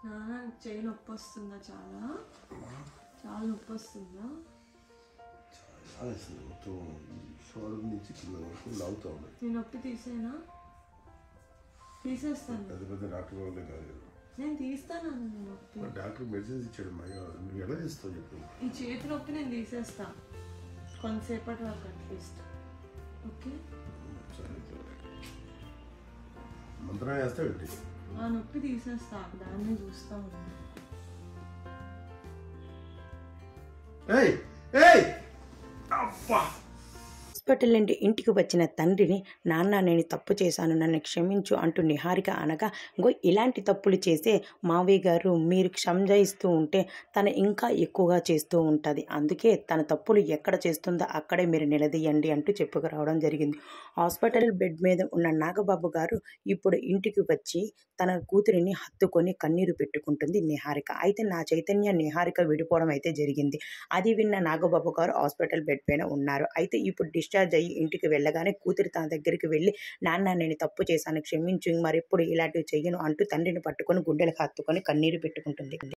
నాన్న చేయి నొప్పి వస్తుందా చాలా చాలా నొప్పి వస్తుందా అసలు మొత్తం ఈ షోల్డర్ నుంచి కింద వరకు లాగుతూ ఉన్నాయి నేను నొప్పి తీసేనా తీసేస్తాను పెద్ద పెద్ద డాక్టర్ వాళ్ళే కాదు నేను తీస్తాను అన్న నొప్పి మరి డాక్టర్ మెడిసిన్స్ ఇచ్చాడు మా నువ్వు ఎలా చేస్తావు చెప్పు ఈ చేతి నొప్పి నేను తీసేస్తా కొంతసేపటి వరకు అట్లీస్ట్ ఓకే సరే మంత్రం వేస్తా ఏంటి ఆ నొప్పి తీసేస్తా దాన్ని చూస్తా ఉన్నా ఏయ్ ఏయ్ అబ్బా హాస్పిటల్ నుండి ఇంటికి వచ్చిన తండ్రిని నాన్న నేను తప్పు చేశాను నన్ను క్షమించు అంటూ నిహారిక అనగా గో ఇలాంటి తప్పులు చేసే మావయ్య గారు మీరు క్షమించయిస్తూ ఉంటే తను ఇంకా ఎక్కువగా చేస్తూ ఉంటుంది అందుకే తన తప్పులు ఎక్కడ చేస్తుందో అక్కడే మీరు నిలదీయండి అంటూ చెప్పుకురావడం జరిగింది హాస్పిటల్ బెడ్ మీద ఉన్న నాగబాబు గారు ఇప్పుడు ఇంటికి వచ్చి తన కూతురిని హత్తుకొని కన్నీరు పెట్టుకుంటుంది నిహారిక అయితే నా చైతన్య నిహారిక విడిపోవడం అయితే జరిగింది అది విన్న నాగబాబు గారు హాస్పిటల్ బెడ్ పైన ఉన్నారు అయితే ఇప్పుడు డిశ్చార్జ్ అయ్యి ఇంటికి వెళ్ళగానే కూతురు తన దగ్గరికి వెళ్ళి నాన్న నేను తప్పు చేశాను క్షమించు మరెప్పుడు ఇలాంటివి చెయ్యను అంటూ తండ్రిని పట్టుకొని గుండెలకు హత్తుకొని కన్నీరు పెట్టుకుంటుంది